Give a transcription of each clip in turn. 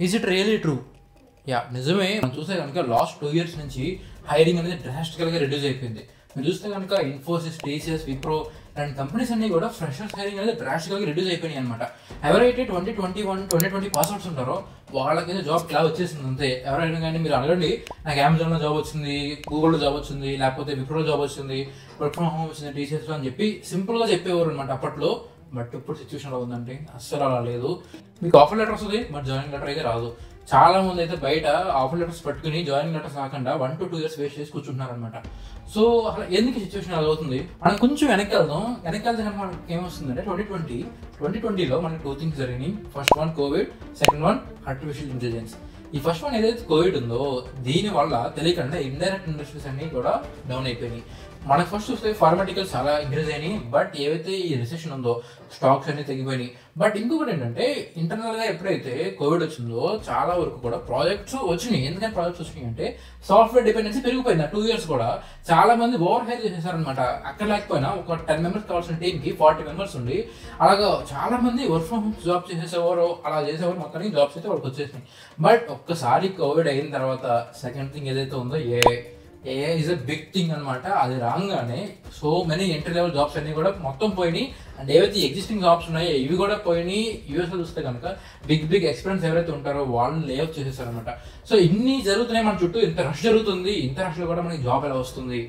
is it really true yeah నిజమే మనం చూస్తే కనుక లాస్ట్ టూ ఇయర్స్ నుంచి హైరింగ్ అనేది డ్రాస్టికల్గా రెడ్యూస్ అయిపోయింది మీరు చూస్తే కనుక ఇన్ఫోసిస్ టీసీఎస్ విప్రో అండ్ కంపెనీస్ అన్ని కూడా ఫ్రెషర్స్ హైరింగ్ అనేది డ్రాస్టికల్గా రెడ్యూస్ అయిపోయినాయి అనమాట ఎవరైతే twenty twenty one twenty twenty pass outs ఉంటారో వాళ్ళకైతే జాబ్ ఇలా వచ్చేసింది అంతే ఎవరైనా కానీ మీరు అడగండి నాకు అమెజాన్లో జాబ్ వచ్చింది గూగుల్లో జాబ్ వచ్చింది లేకపోతే విప్రోలో జాబ్ వచ్చింది వర్క్ ఫ్రమ్ హోమ్ వచ్చింది టీసీఎస్లో అని చెప్పి సింపుల్గా చెప్పేవారు అనమాట అప్పట్లో బట్ ఇప్పుడు సిచ్యువేషన్ అలా ఉందంటే అస్సలు అలా లేదు మీకు ఆఫర్ లెటర్ వస్తుంది బట్ జాయినింగ్ లెటర్ అయితే రాదు చాలా మంది అయితే బయట ఆఫర్ లెటర్స్ పెట్టుకుని జాయినింగ్ లెటర్స్ రాకుండా one to two years waste చేసి కూర్చుంటున్నారు అనమాట సో అసలు ఎందుకు సిచ్యువేషన్ అలా అవుతుంది మనం కొంచెం వెనక్కి వెళ్దాం వెనక్కి వెళ్తే కనుక మనకి ఏమొస్తుందంటే ట్వంటీ ట్వంటీ ట్వంటీ ట్వంటీలో మనకి టూ థింగ్స్ జరిగినాయి first one covid second one artificial intelligence ఈ ఫస్ట్ వన్ ఏదైతే కోవిడ్ ఉందో దీని వల్ల తెలియకుండా ఇండైరెక్ట్ ఇండస్ట్రీస్ అన్ని కూడా డౌన్ అయిపోయినాయి మనకు ఫస్ట్ చూస్తే ఫార్మాటికల్స్ చాలా ఇంక్రీజ్ అయినాయి బట్ ఏవైతే ఈ రిసెషన్ ఉందో స్టాక్స్ అన్ని తగ్గిపోయినాయి బట్ ఇంకొకటి ఏంటంటే ఇంటర్నల్ గా ఎప్పుడైతే కోవిడ్ వచ్చిందో చాలా వరకు కూడా ప్రాజెక్ట్స్ వచ్చినాయి ఎందుకంటే ప్రాజెక్ట్స్ వచ్చినాయి అంటే సాఫ్ట్వేర్ డిపెండెన్సీ పెరిగిపోయింది టూ ఇయర్స్ కూడా చాలా మంది ఓవర్ హైర్ చేసేసారనమాట అక్కడ లేకపోయినా ఒక టెన్ మెంబర్స్ కావాల్సిన టీమ్ కి ఫార్టీ మెంబర్స్ ఉండి అలాగా చాలా మంది వర్క్ ఫ్రమ్ హోమ్ జాబ్ చేసేసేవారు అలా చేసేవారు మొత్తానికి జాబ్స్ అయితే వాళ్ళకి వచ్చేసినాయి బట్ ఒక్కసారి కోవిడ్ అయిన తర్వాత సెకండ్ థింగ్ ఏదైతే ఉందో a AI is a big thing అనమాట అది రాగానే so many entry level jobs అన్ని కూడా మొత్తం పోయినాయి అండ్ ఏవైతే ఎగ్జిస్టింగ్ జాబ్స్ ఉన్నాయో ఇవి కూడా పోయినాయి యూఎస్లో చూస్తే కనుక బిగ్ బిగ్ ఎక్స్పీరియన్స్ ఎవరైతే ఉంటారో వాళ్ళని లేఅవుట్ చేసేసారనమాట సో ఇన్ని జరుగుతున్నాయి మన చుట్టూ ఇంత రష్ జరుగుతుంది ఇంత రష్లో కూడా మనకి జాబ్ ఎలా వస్తుంది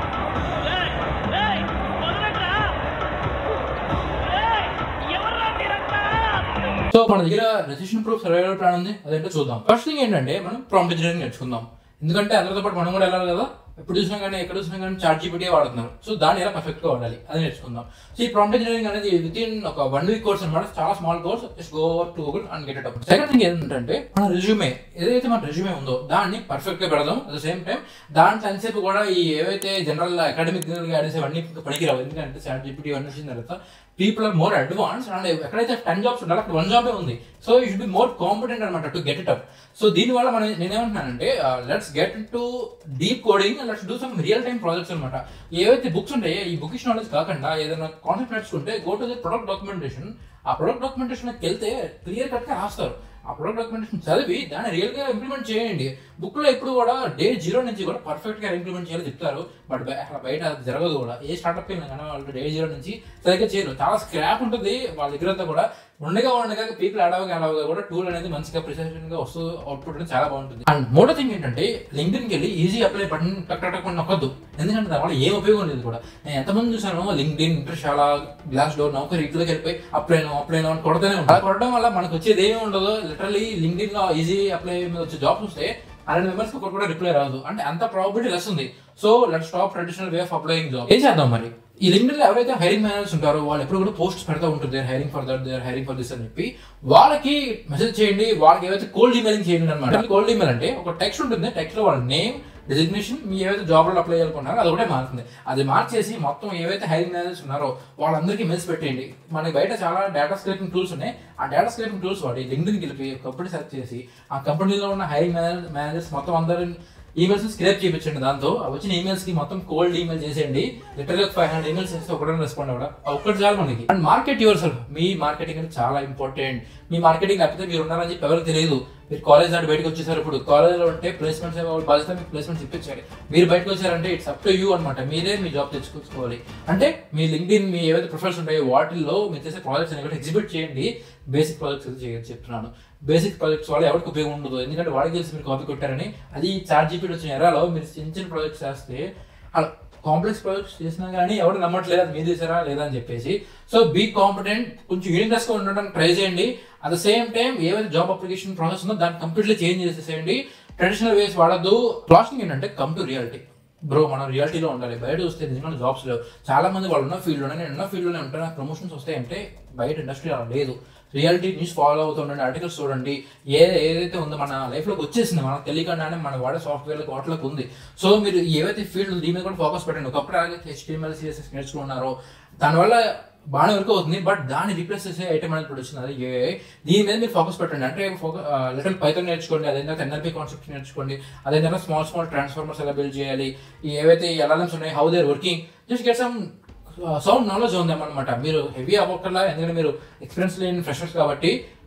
సో మన దగ్గర రెసిషన్ ప్రూఫ్ సర్వైవల్ ప్లాన్ ఉంది అదేంటో చూద్దాం ఫస్ట్ థింగ్ ఏంటంటే మనం ప్రాంప్ట్ ఇంజనీరింగ్ నేర్చుకుందాం ఎందుకంటే అందరితో పాటు మనం కూడా వెళ్ళాలి కదా ఎప్పుడు చూసినా కానీ ఎక్కడ చూసినా కానీ చార్ట్ జీపీటీ వాడుతున్నారు సో దాన్ని ఎలా పర్ఫెక్ట్ గా వాడాలి అది నేర్చుకుందాం సో ఈ ప్రాంప్ట్ ఇంజనీరింగ్ అనేది విత్ ఇన్ ఒక వన్ వీక్ కోర్స్ అనమాట చాలా small course just go over to Google and get it up second thing ఏంటంటే మన రెజ్యూమే ఏదైతే మన రెజ్యూమే ఉందో దాన్ని పర్ఫెక్ట్ గా పెడదాం అట్ ద సేమ్ టైం దాంట్లో ఎంతసేపు కూడా ఈ ఏవైతే జనరల్ అకాడమిక్ అడిసేవన్నీ పనికిరావు ఎందుకంటే చార్ట్ జీపీటీ అన్నీ వచ్చిన తర్వాత people are more advance and ఎక్కడైతే టెన్ జాబ్స్ ఉండాలో అక్కడ వన్ జాబే ఉంది so you should be more competent అనమాట to get it up so దీనివల్ల మనం నేనేమంటున్నానంటే let's get to deep coding let's do some real time projects అనమాట ఏవైతే బుక్స్ ఉంటాయో ఈ బుకిష్ నాలెడ్జ్ కాకుండా ఏదైనా కాన్సెప్ట్ నేర్చుకుంటే go to the product documentation ఆ ప్రొడక్ట్ డాక్యుమెంటేషన్కి వెళ్తే క్లియర్ కట్ గా రాస్తారు ఆ ప్రొడక్ట్ డాక్యుమెంటేషన్ చదివి దాన్ని రియల్ గా ఇంప్లిమెంట్ చేయండి బుక్ లో ఎప్పుడు కూడా డే జీరో నుంచి కూడా పర్ఫెక్ట్ గా ఇంప్లిమెంట్ చేయాలి చెప్తారు బట్ అలా బయట అది జరగదు కూడా ఏ స్టార్ట్అప్ అయినా కానీ వాళ్ళు డే జీరో నుంచి సరిగ్గా చేయరు చాలా స్క్రాప్ ఉంటుంది వాళ్ళ దగ్గర అంతా కూడా ఉండగా ఉండగా పీపుల్ అడవగా అడవగా కూడా టూల్ అనేది మంచిగా ప్రిసెషన్ గా వస్తూ అవుట్పుట్ అనేది చాలా బాగుంటుంది అండ్ మూడో థింగ్ ఏంటంటే లింక్డ్ఇన్కి వెళ్ళి ఈజీ అప్లై బటన్ టక్ టక్ టక్ నొక్కద్దు ఎందుకంటే దానివల్ల ఏం ఉపయోగం లేదు కూడా నేను ఎంతమంది చూసాను LinkedIn Internshala Glassdoor Naukri ఇట్లోకి వెళ్ళిపోయి అప్లై అప్లై అని కొడతానే ఉంటారు అలా కొట్టడం వల్ల మనకు వచ్చేది ఏమీ ఉండదు లిటరలీ లింక్డ్ఇన్ లో ఈజీ అప్లై మీద వచ్చే జాబ్స్ వస్తే హండ్రెడ్ మెంబర్స్ ఒకటి కూడా రిప్లై రాదు అంటే అంత ప్రాబిలిటీ లెస్ ఉంది so let stop traditional way of applying job ఏం చేద్దాం మరి ఈ లింక్డ్ఇన్ లో ఎవరైతే హైరింగ్ మేనేజర్స్ ఉంటారో వాళ్ళు ఎప్పుడు కూడా పోస్ట్ పెడతా ఉంటుంది they're hiring for that they're hiring for this అని చెప్పి వాళ్ళకి మెసేజ్ చేయండి వాళ్ళకి ఏవైతే కోల్డ్ ఈమెయిలింగ్ చేయండి అనమాట కోల్డ్ ఈమెయిల్ అంటే ఒక టెక్స్ట్ ఉంటుంది టెక్స్ట్ లో వాళ్ళ నేమ్ డిజిగ్నేషన్ మీ ఏవైతే జాబ్ లో అప్లై చేయాలనుకున్నారో అది ఒకటే మారుతుంది అది మార్చేసి మొత్తం ఏవైతే హైరింగ్ మేనేజర్స్ ఉన్నారో వాళ్ళందరికీ మెయిల్స్ పెట్టేయండి మనకి బయట చాలా డేటా స్క్రేపింగ్ టూల్స్ ఉన్నాయి ఆ డేటా స్క్రేపింగ్ టూల్స్ వాడి లింక్డ్ఇన్ కలిపి కంపెనీ సెర్చ్ చేసి ఆ కంపెనీలో ఉన్న హైరింగ్ మేనేజర్స్ మొత్తం అందరి ఈమెయిల్స్ స్క్రేప్ చేయించండి దాంతో ఆ వచ్చిన ఈమెయిల్స్ కి మొత్తం కోల్డ్ ఈమెయిల్ చేసేయండి లిటరల్ ఫైవ్ హండ్రెడ్ ఈమెయిల్స్ చేస్తే ఒకటే రెస్పాండ్ అవ్వడం ఆ ఒక్కటి చాలు మనకి అండ్ మార్కెట్ యువర్ సెల్ఫ్ మీ మార్కెటింగ్ అనేది చాలా ఇంపార్టెంట్ మీ మార్కెటింగ్ లేకపోతే మీరు ఉన్నారని చెప్పి ఎవరికి తెలియదు మీరు కాలేజ్ దాటి బయటకు వచ్చేసారు ఇప్పుడు కాలేజ్ లో ఉంటే ప్లేస్మెంట్స్ బాధ్యత మీకు ప్లేస్మెంట్స్ ఇప్పించాలి మీరు బయటకు వచ్చారంటే ఇట్స్ అప్ టు యూ అనమాట మీరే మీ జాబ్ తెచ్చుకోవాలి అంటే మీ లింక్డ్ఇన్ మీ ఏవైతే ప్రొఫైల్స్ ఉంటాయో వాటిల్లో మీరు చేసే ప్రాజెక్ట్స్ అనేవి ఎగ్జిబిట్ చేయండి బేసిక్ ప్రాజెక్ట్స్ అయితే చేయొచ్చు చెప్తున్నాను బేసిక్ ప్రాజెక్ట్స్ వల్ల ఎవరికి ఉపయోగం ఉండదు ఎందుకంటే వాడికి తెలిసి మీరు కాపీ కొట్టారని అది చార్ట్ జీపీటీ వచ్చిన ఎరాలో మీరు చిన్న చిన్న ప్రాజెక్ట్స్ చేస్తే అలా కాంప్లెక్స్ ప్రాజెక్ట్స్ చేసినా కానీ ఎవరు నమ్మట్లేదు అది మీరు చేశారా లేదా అని చెప్పేసి సో బీ కాంపిటెంట్ కొంచెం యూనిక్నెస్ గా ఉండడానికి ట్రై చేయండి అట్ ద సేమ్ టైం ఏవైతే జాబ్ అప్లికేషన్ ప్రాసెస్ ఉందో దాన్ని కంప్లీట్లీ చేంజ్ చేసేసేయండి ట్రెడిషనల్ వేస్ వాడద్దు లాస్టింగ్ ఏంటంటే కమ్ టు రియాలిటీ బ్రో మనం రియాలిటీలో ఉండాలి బయట వస్తే నిజంగా జాబ్స్ లేవు చాలా మంది వాళ్ళు ఉన్న ఫీల్డ్లోనే నేను ఉన్న ఫీల్డ్లోనే ఉంటాను నాకు ప్రమోషన్స్ వస్తాయంటే బయట ఇండస్ట్రీ అలా లేదు రియాలిటీ న్యూస్ ఫాలో అవుతుండండి ఆర్టికల్స్ చూడండి ఏ ఏదైతే ఉందో మన లైఫ్లోకి వచ్చేసింది మనకు తెలియకుండానే మన వాడే సాఫ్ట్వేర్లకు వాటిలోకి ఉంది సో మీరు ఏవైతే ఫీల్డ్ దీని మీద కూడా ఫోకస్ పెట్టండి ఒకప్పుడు అలాగే హెచ్టిఎంఎల్ సిఎస్ఎస్ నేర్చుకున్నారో దానివల్ల బాగానే వరకు అవుతుంది బట్ దాన్ని రీప్లేస్ చేసే ఐటమ్ అనేది ఇప్పుడు వచ్చింది అది ఏ దీని మీద మీరు ఫోకస్ పెట్టండి అంటే ఫోకస్ లిటిల్ పైథాన్ నేర్చుకోండి అదే తర్వాత ఎన్ఎల్పి కాన్సెప్ట్ నేర్చుకోండి అదే తర్వాత స్మాల్ స్మాల్ ట్రాన్స్ఫార్మర్స్ ఎలా బిల్డ్ చేయాలి ఈ ఏవైతే ఎల్ఎల్ఎమ్స్ ఉన్నాయి how they're working just get some sound knowledge ఉందామన్నమాట మీరు హెవీ అవ్వక్కర్లా ఎందుకంటే మీరు ఎక్స్పీరియన్స్ లేని ఫ్రెషర్స్ కాబట్టి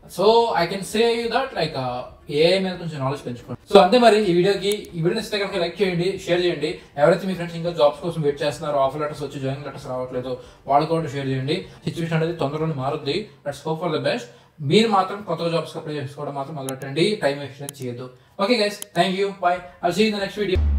so I can say you that like a మీద కొంచెం నాలెడ్జ్ పెంచుకోండి సో అంతే మరి ఈ వీడియోకి ఈ వీడియో ఇస్తే కనుక లైక్ చేయండి షేర్ చేయండి ఎవరైతే మీ ఫ్రెండ్స్ ఇంకా జాబ్స్ కోసం వెయిట్ చేస్తున్నారో ఆఫర్ లెటర్స్ వచ్చి జాయినింగ్ లెటర్స్ రావట్లేదు వాళ్ళు కూడా షేర్ చేయండి సిచ్యువేషన్ అనేది తొందరగా మారుద్ది let's hope for the best మీరు మాత్రం కొత్త జాబ్స్ అప్లై చేసుకోవడం మాత్రం మొదలెట్టండి టైం వేస్ట్ చేయొద్దు okay guys thank you bye I see in the next video